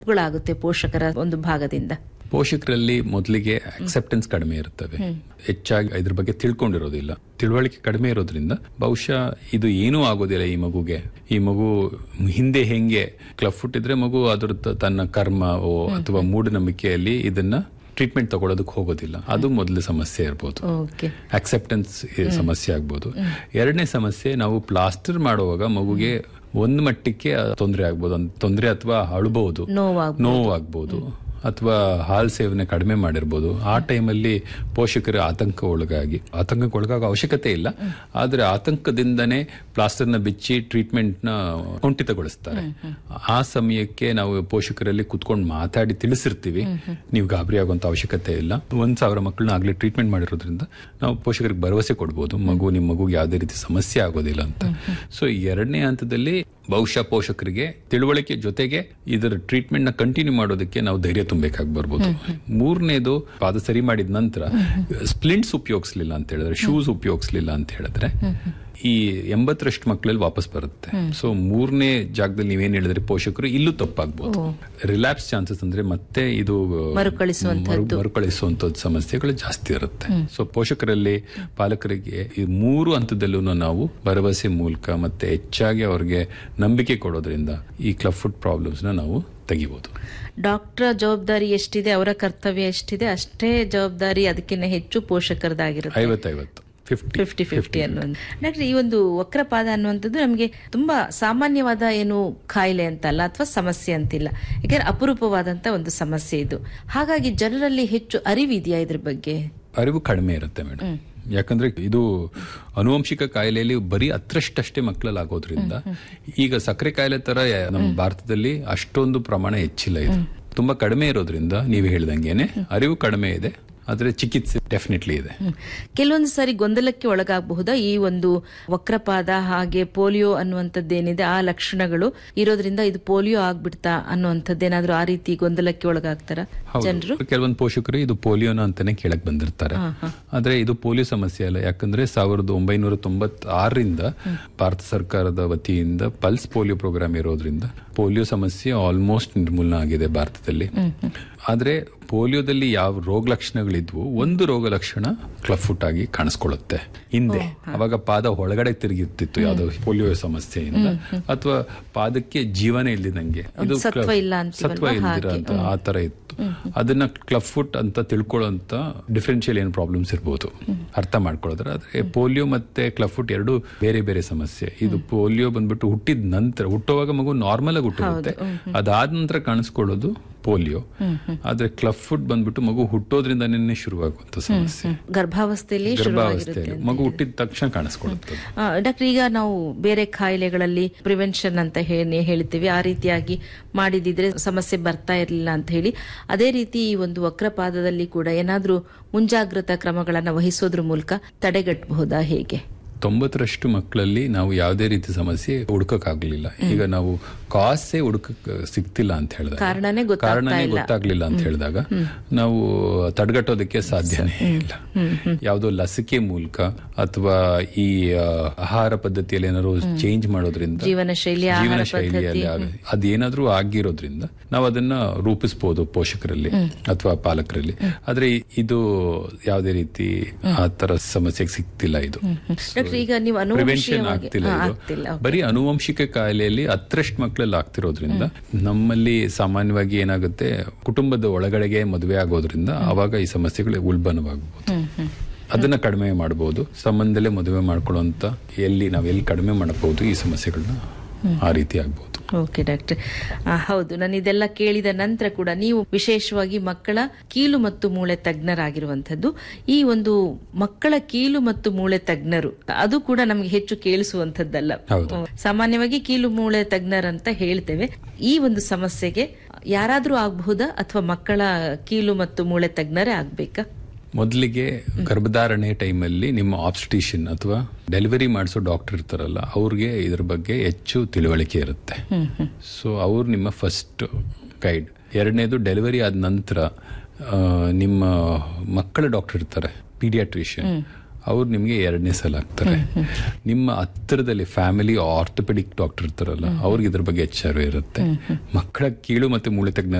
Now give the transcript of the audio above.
ಗಳಾಗುತ್ತೆ ಪೋಷಕರ ಒಂದು ಭಾಗದಿಂದ ಪೋಷಕರಲ್ಲಿ ಮೊದಲಿಗೆ ಅಕ್ಸೆಪ್ಟೆನ್ಸ್ ಕಡಿಮೆ ಇರ್ತವೆ ಹೆಚ್ಚಾಗಿ ಇದ್ರ ಬಗ್ಗೆ ತಿಳ್ಕೊಂಡಿರೋದಿಲ್ಲ ತಿಳುವಳಿಕೆ ಕಡಿಮೆ ಇರೋದ್ರಿಂದ ಬಹುಶಃ ಇದು ಏನೂ ಆಗೋದಿಲ್ಲ ಈ ಮಗುಗೆ ಈ ಮಗು ಹಿಂದೆ ಹೆಂಗೆ ಕ್ಲಬ್ ಫುಟ್ ಇದ್ರೆ ಮಗು ಅದ್ರ ತ- ತನ್ನ ಕರ್ಮವೋ ಅಥವಾ ಮೂಢನಂಬಿಕೆಯಲ್ಲಿ ಇದನ್ನ ಟ್ರೀಟ್ಮೆಂಟ್ ತಗೊಳ್ಳೋದಕ್ಕೆ ಹೋಗೋದಿಲ್ಲ ಅದು ಮೊದಲ ಸಮಸ್ಯೆ ಇರ್ಬೋದು ಓಕೆ ಅಕ್ಸೆಪ್ಟೆನ್ಸ್ ಸಮಸ್ಯೆ ಆಗ್ಬೋದು ಎರಡನೇ ಸಮಸ್ಯೆ ನಾವು ಪ್ಲಾಸ್ಟರ್ ಮಾಡುವಾಗ ಮಗುಗೆ ಒಂದು ಮಟ್ಟಕ್ಕೆ ತೊಂದರೆ ಆಗ್ಬೋದು ತೊಂದರೆ ಅಥವಾ ಅಳಬಹುದು ನೋವಾಗ್ಬೋದು. ನೋವಾಗ್ಬೋದು ಅಥವಾ ಹಾಲ್ ಸೇವನೆ ಕಡಿಮೆ ಮಾಡಿರ್ಬೋದು ಆ ಟೈಮಲ್ಲಿ ಪೋಷಕರ ಆತಂಕ ಒಳಗಾಗಿ ಆತಂಕಕ್ಕೆ ಒಳಗಾಗೋ ಅವಶ್ಯಕತೆ ಇಲ್ಲ ಆದ್ರೆ ಆತಂಕದಿಂದನೇ ಪ್ಲಾಸ್ಟರ್ನ ಬಿಚ್ಚಿ ಟ್ರೀಟ್ಮೆಂಟ್ನ ಕುಂಠಿತಗೊಳಿಸ್ತಾರೆ ಆ ಸಮಯಕ್ಕೆ ನಾವು ಪೋಷಕರಲ್ಲಿ ಕುತ್ಕೊಂಡು ಮಾತಾಡಿ ತಿಳಿಸಿರ್ತೀವಿ ನೀವು ಗಾಬರಿ ಆಗುವಂತ ಅವಶ್ಯಕತೆ ಇಲ್ಲ ಒಂದ್ ಸಾವಿರ ಮಕ್ಕಳನ್ನ ಆಗ್ಲೇ ಟ್ರೀಟ್ಮೆಂಟ್ ಮಾಡಿರೋದ್ರಿಂದ ನಾವು ಪೋಷಕರಿಗೆ ಭರವಸೆ ಕೊಡ್ಬೋದು ಮಗು ನಿಮ್ಮ ಮಗುಗೆ ಯಾವುದೇ ರೀತಿ ಸಮಸ್ಯೆ ಆಗೋದಿಲ್ಲ ಅಂತ ಸೊ ಎರಡನೇ ಹಂತದಲ್ಲಿ ಬಹುಶಃ ಪೋಷಕರಿಗೆ ತಿಳುವಳಿಕೆ ಜೊತೆಗೆ ಇದರ ಟ್ರೀಟ್ಮೆಂಟ್ ನ ಕಂಟಿನ್ಯೂ ಮಾಡೋದಕ್ಕೆ ನಾವು ಧೈರ್ಯ ತುಂಬಬೇಕಾಗಿ ಬರ್ಬೋದು ಮೂರನೇದು ಪಾದ ಸರಿ ಮಾಡಿದ ನಂತರ ಸ್ಪ್ಲಿಂಟ್ಸ್ ಉಪಯೋಗಿಸ್ಲಿಲ್ಲ ಅಂತ ಹೇಳಿದ್ರೆ ಶೂಸ್ ಉಪಯೋಗಿಸ್ಲಿಲ್ಲ ಅಂತ ಹೇಳಿದ್ರೆ ಈ ಎಂಬತ್ತರಷ್ಟು ಮಕ್ಕಳಲ್ಲಿ ವಾಪಸ್ ಬರುತ್ತೆ ಸೊ ಮೂರನೇ ಜಾಗದಲ್ಲಿ ನೀವೇನ್ ಹೇಳಿದ್ರೆ ಪೋಷಕರು ಇಲ್ಲೂ ತಪ್ಪಾಗ್ಬೋದು ರಿಲ್ಯಾಪ್ಸ್ ಚಾನ್ಸಸ್ ಅಂದ್ರೆ ಮತ್ತೆ ಇದು ಮರುಕಳಿಸುವಂತದ್ದು. ಮರು- ಮರುಕಳಿಸುವಂತದ್ದು ಸಮಸ್ಯೆಗಳು ಜಾಸ್ತಿ ಇರುತ್ತೆ ಸೊ ಪೋಷಕರಲ್ಲಿ ಪಾಲಕರಿಗೆ ಈ ಮೂರು ಹಂತದಲ್ಲೂ ನಾವು ಭರವಸೆ ಮೂಲಕ ಮತ್ತೆ ಹೆಚ್ಚಾಗಿ ಅವ್ರಿಗೆ ನಂಬಿಕೆ ಕೊಡೋದ್ರಿಂದ ಈ ಕ್ಲಬ್ ಫುಡ್ ಪ್ರಾಬ್ಲಮ್ಸ್ ನ ನಾವು ತೆಗಿಬಹುದು ಡಾಕ್ಟರ್ ಜವಾಬ್ದಾರಿ ಎಷ್ಟಿದೆ ಅವರ ಕರ್ತವ್ಯ ಎಷ್ಟಿದೆ ಅಷ್ಟೇ ಜವಾಬ್ದಾರಿ ಅದಕ್ಕಿಂತ ಹೆಚ್ಚು ಪೋಷಕರದಾಗಿರುತ್ತೆ ಐವತ್ತೈವತ್ತು ಫಿಫ್ಟಿ ಫಿಫ್ಟಿ ಫಿಫ್ಟಿ ಅನ್ನೋದು ಡಾಕ್ಟರ್ ಈ ಒಂದು ವಕ್ರಪಾದ ಅನ್ನುವಂಥದ್ದು ನಮಗೆ ತುಂಬಾ ಸಾಮಾನ್ಯವಾದ ಏನು ಕಾಯಿಲೆ ಅಂತಲ್ಲ ಅಥವಾ ಸಮಸ್ಯೆ ಅಂತಿಲ್ಲ ಯಾಕಂದ್ರೆ ಅಪರೂಪವಾದಂತ ಒಂದು ಸಮಸ್ಯೆ ಇದು ಹಾಗಾಗಿ ಜನರಲ್ಲಿ ಹೆಚ್ಚು ಅರಿವಿದೆಯಾ ಇದ್ರ ಬಗ್ಗೆ ಅರಿವು ಕಡಿಮೆ ಇರುತ್ತೆ ಮೇಡಮ್ ಯಾಕಂದ್ರೆ ಇದು ಅನುವಂಶಿಕ ಕಾಯಿಲೆಯಲ್ಲಿ ಬರೀ ಹತ್ರಷ್ಟಷ್ಟೇ ಮಕ್ಕಳಲ್ಲಿ ಆಗೋದ್ರಿಂದ ಈಗ ಸಕ್ಕರೆ ಕಾಯಿಲೆ ತರ ನಮ್ಮ ಭಾರತದಲ್ಲಿ ಅಷ್ಟೊಂದು ಪ್ರಮಾಣ ಹೆಚ್ಚಿಲ್ಲ ಇದು ತುಂಬಾ ಕಡಿಮೆ ಇರೋದ್ರಿಂದ ನೀವು ಹೇಳ್ದಂಗೆನೆ ಅರಿವು ಕಡಿಮೆ ಇದೆ ಆದ್ರೆ ಚಿಕಿತ್ಸೆ ಡೆಫಿನೆಟ್ಲಿ ಇದೆ ಹ್ಮ್. ಕೆಲವೊಂದು ಸಾರಿ ಗೊಂದಲಕ್ಕೆ ಒಳಗಾಗಬಹುದಾ ಈ ಒಂದು ವಕ್ರಪಾದ ಹಾಗೆ ಪೋಲಿಯೋ ಅನ್ನುವಂಥದ್ದೇನಿದೆ ಆ ಲಕ್ಷಣಗಳು ಇರೋದ್ರಿಂದ ಇದು ಪೋಲಿಯೋ ಆಗ್ಬಿಡ್ತಾ ಅನ್ನುವಂಥದ್ದೇನಾದ್ರೂ ಆ ರೀತಿ ಗೊಂದಲಕ್ಕೆ ಒಳಗಾಗ್ತಾರ ಜನರು ಹೌದು ಕೆಲವೊಂದು ಪೋಷಕರು ಇದು ಪೋಲಿಯೋನ ಅಂತಾನೆ ಕೇಳಕ್ ಬಂದಿರ್ತಾರೆ ಆದ್ರೆ ಇದು ಪೋಲಿಯೋ ಸಮಸ್ಯೆ ಅಲ್ಲ ಯಾಕಂದ್ರೆ ಸಾವಿರದ ಒಂಬೈನೂರ ತೊಂಬತ್ತಾರರಿಂದ ಭಾರತ ಸರ್ಕಾರದ ವತಿಯಿಂದ ಪಲ್ಸ್ ಪೋಲಿಯೋ ಪ್ರೋಗ್ರಾಮ್ ಇರೋದ್ರಿಂದ ಪೋಲಿಯೋ ಸಮಸ್ಯೆ ಆಲ್ಮೋಸ್ಟ್ ನಿರ್ಮೂಲನ ಆಗಿದೆ ಭಾರತದಲ್ಲಿ ಆದ್ರೆ ಪೋಲಿಯೋದಲ್ಲಿ ಯಾವ ರೋಗ ಲಕ್ಷಣಗಳಿದ್ವು ಒಂದು ರೋಗ ಲಕ್ಷಣ ಕ್ಲಬ್ ಫುಟ್ ಆಗಿ ಕಾಣಿಸ್ಕೊಳ್ಳುತ್ತೆ ಹಿಂದೆ ಅವಾಗ ಪಾದ ಒಳಗಡೆ ತಿರುಗಿರ್ತಿತ್ತು ಯಾವ್ದೋ ಪೋಲಿಯೋ ಸಮಸ್ಯೆಯಿಂದ ಅಥವಾ ಪಾದಕ್ಕೆ ಜೀವನ ಇಲ್ದಿದಂಗೆ ಇದು ಸತ್ವ ಕ್ಲ- ಇಲ್ಲ ಅಂತೀವಲ್ವಾ? ಸತ್ವ ಇಲ್ದಿರ ಅಂತ ಆ ತರ ಇತ್ತು ಅದನ್ನ ಕ್ಲಬ್ ಫುಟ್ ಅಂತ ತಿಳ್ಕೊಳ್ಳೋಂತ ಡಿಫ್ರೆನ್ಶಿಯಲ್ ಏನು ಪ್ರಾಬ್ಲಮ್ಸ್ ಇರ್ಬೋದು ಅರ್ಥ ಮಾಡ್ಕೊಳ್ಳೋದ್ರೆ ಆದ್ರೆ ಪೋಲಿಯೋ ಮತ್ತೆ ಕ್ಲಬ್ ಫುಟ್ ಎರಡು ಬೇರೆ ಬೇರೆ ಸಮಸ್ಯೆ ಇದು ಪೋಲಿಯೋ ಬಂದ್ಬಿಟ್ಟು ಹುಟ್ಟಿದ ನಂತರ ಹುಟ್ಟುವಾಗ ಮಗು ನಾರ್ಮಲ್ ಆಗಿ ಹುಟ್ಟಿರುತ್ತೆ ಅದಾದ ನಂತರ ಕಾಣಿಸ್ಕೊಳ್ಳೋದು ಪೋಲಿಯೋ ಆದ್ರೆ ಕ್ಲಬ್ ಫುಟ್ ಬಂದ್ಬಿಟ್ಟು ಮಗು ಹುಟ್ಟೋದ್ರಿಂದನೇ ಶುರುವಾಗುವಂತ ಸಮಸ್ಯೆ ಗರ್ಭಾವಸ್ಥೆಯಲ್ಲಿ ಶುರುವಾಗಿರುತ್ತೆ ಗರ್ಭಾವಸ್ಥೆಯಲ್ಲಿ ಮಗು ಹುಟ್ಟಿದ ತಕ್ಷಣ ಕಾಣಿಸ್ಕೊಳ್ಳುತ್ತೆ ಆ, ಡಾಕ್ಟರ್ ಈಗ ನಾವು ಬೇರೆ ಕಾಯಿಲೆಗಳಲ್ಲಿ ಪ್ರಿವೆನ್ಷನ್ ಅಂತ ಹೇಳಿ ಹೇಳ್ತೀವಿ ಆ ರೀತಿಯಾಗಿ ಮಾಡಿದಿದ್ರೆ ಸಮಸ್ಯೆ ಬರ್ತಾ ಇರಲಿಲ್ಲ ಅಂತ ಹೇಳಿ ಅದೇ ರೀತಿ ಈ ಒಂದು ವಕ್ರಪಾದದಲ್ಲಿ ಕೂಡ ಏನಾದ್ರೂ ಮುಂಜಾಗ್ರತಾ ಕ್ರಮಗಳನ್ನ ವಹಿಸೋದ್ರ ಮೂಲಕ ತಡೆಗಟ್ಟಬಹುದಾ ಹೇಗೆ ತೊಂಬತ್ತರಷ್ಟು ಮಕ್ಕಳಲ್ಲಿ ನಾವು ಯಾವುದೇ ರೀತಿ ಸಮಸ್ಯೆ ಹುಡುಕಕ್ಕಾಗ್ಲಿಲ್ಲ ಈಗ ನಾವು ಕಾಸೇ ಹುಡುಕಕ್ ಸಿಗ್ತಿಲ್ಲ ಅಂತ ಹೇಳಿದಾಗ ಕಾರಣನೇ ಗೊತ್ತಾಗ್ತಾ ಕಾರಣನೇ ಇಲ್ಲ. ಗೊತ್ತಾಗ್ಲಿಲ್ಲ ಅಂತ ಹೇಳಿದಾಗ ನಾವು ತಡೆಗಟ್ಟೋದಕ್ಕೆ ಸಾಧ್ಯನೇ ಇಲ್ಲ ಯಾವುದೋ ಲಸಿಕೆ ಮೂಲಕ ಅಥವಾ ಈ ಆ, ಆಹಾರ ಪದ್ಧತಿಯಲ್ಲಿ ಏನಾದ್ರು ಚೇಂಜ್ ಮಾಡೋದ್ರಿಂದ ಜೀವನ ಶೈಲಿ, ಆಹಾರ ಜೀವನ ಪದ್ಧತಿ. ಶೈಲಿಯಲ್ಲಿ ಆಗ- ಅದೇನಾದ್ರೂ ಆಗಿರೋದ್ರಿಂದ ನಾವು ಅದನ್ನ ರೂಪಿಸಬಹುದು ಪೋಷಕರಲ್ಲಿ ಅಥವಾ ಪಾಲಕರಲ್ಲಿ ಆದ್ರೆ ಇದು ಯಾವುದೇ ರೀತಿ ಆ ತರ ಸಮಸ್ಯೆಗೆ ಸಿಗ್ತಿಲ್ಲ ಇದು ಡಾಕ್ಟರ್ ಈಗ ನೀವು ಪ್ರಿವೆನ್ಷನ್ ಅನುವಂಶೀಯವಾಗಿ ಆಗ್ತಿಲ್ಲ ಹಾ, ಇದು ಆಗ್ತಿಲ್ಲ ಬರೀ ಅನುವಂಶಿಕ ಕಾಯಿಲೆಯಲ್ಲಿ ಹತ್ರಷ್ಟು ಮಕ್ಕಳಲ್ಲಿ ಆಗ್ತಿರೋದ್ರಿಂದ ನಮ್ಮಲ್ಲಿ ಸಾಮಾನ್ಯವಾಗಿ ಏನಾಗುತ್ತೆ ಕುಟುಂಬದ ಒಳಗಡೆಗೆ ಮದುವೆ ಆಗೋದ್ರಿಂದ ಅವಾಗ ಈ ಸಮಸ್ಯೆಗಳು ಉಲ್ಬಣವಾಗಬಹುದು ಅದನ್ನ ಕಡಿಮೆ ಮಾಡಬಹುದು ಸಂಬಂಧದಲ್ಲೇ ಮದುವೆ ಮಾಡ್ಕೊಳ್ಳುವಂತ ಎಲ್ಲಿ ನಾವು ಎಲ್ಲಿ ಕಡಿಮೆ ಮಾಡಬಹುದು ಈ ಸಮಸ್ಯೆಗಳನ್ನ ಆ ರೀತಿ ಆಗ್ಬಹುದು ಓಕೆ ಡಾಕ್ಟರ್ ಆ, ಹೌದು ನಾನು ಇದೆಲ್ಲ ಕೇಳಿದ ನಂತರ ಕೂಡ ನೀವು ವಿಶೇಷವಾಗಿ ಮಕ್ಕಳ ಕೀಲು ಮತ್ತು ಮೂಳೆ ತಜ್ಞರಾಗಿರುವಂತದ್ದು ಈ ಒಂದು ಮಕ್ಕಳ ಕೀಲು ಮತ್ತು ಮೂಳೆ ತಜ್ಞರು ಅದು ಕೂಡ ನಮಗೆ ಹೆಚ್ಚು ಕೇಳಿಸುವಂತದ್ದಲ್ಲ ಹೌದು. ಸಾಮಾನ್ಯವಾಗಿ ಕೀಲು ಮೂಳೆ ತಜ್ಞರಂತ ಹೇಳ್ತೇವೆ ಈ ಒಂದು ಸಮಸ್ಯೆಗೆ ಯಾರಾದ್ರೂ ಆಗಬಹುದಾ ಅಥವಾ ಮಕ್ಕಳ ಕೀಲು ಮತ್ತು ಮೂಳೆ ತಜ್ಞರೇ ಆಗ್ಬೇಕಾ ಮೊದಲಿಗೆ ಗರ್ಭಧಾರಣೆ ಟೈಮಲ್ಲಿ ನಿಮ್ಮ ಆಬ್ಸ್ಟಿಷನ್ ಅಥವಾ ಡೆಲಿವರಿ ಮಾಡಿಸೋ ಡಾಕ್ಟರ್ ಇರ್ತಾರಲ್ಲ ಅವ್ರಿಗೆ ಇದ್ರ ಬಗ್ಗೆ ಹೆಚ್ಚು ತಿಳುವಳಿಕೆ ಇರುತ್ತೆ ಸೊ ಅವ್ರು ನಿಮ್ಮ ಫಸ್ಟ್ ಗೈಡ್ ಎರಡನೇದು ಡೆಲಿವರಿ ಆದ ನಂತರ ಆ, ನಿಮ್ಮ ಮಕ್ಕಳ ಡಾಕ್ಟರ್ ಇರ್ತಾರೆ ಪೀಡಿಯಾಟ್ರಿಷಿಯನ್ ಅವ್ರು ನಿಮಗೆ ಎರಡನೇ ಸಲ ಆಗ್ತಾರೆ ನಿಮ್ಮ ಹತ್ತಿರದಲ್ಲಿ ಫ್ಯಾಮಿಲಿ ಆರ್ಥೋಪೆಡಿಕ್ ಡಾಕ್ಟರ್ ಇರ್ತಾರಲ್ಲ ಅವ್ರಿಗೆ ಇದ್ರ ಬಗ್ಗೆ ಎಚ್ಚರ ಇರುತ್ತೆ ಮಕ್ಕಳ ಕೀಳು ಮತ್ತೆ ಮೂಳೆ ತಜ್ಞ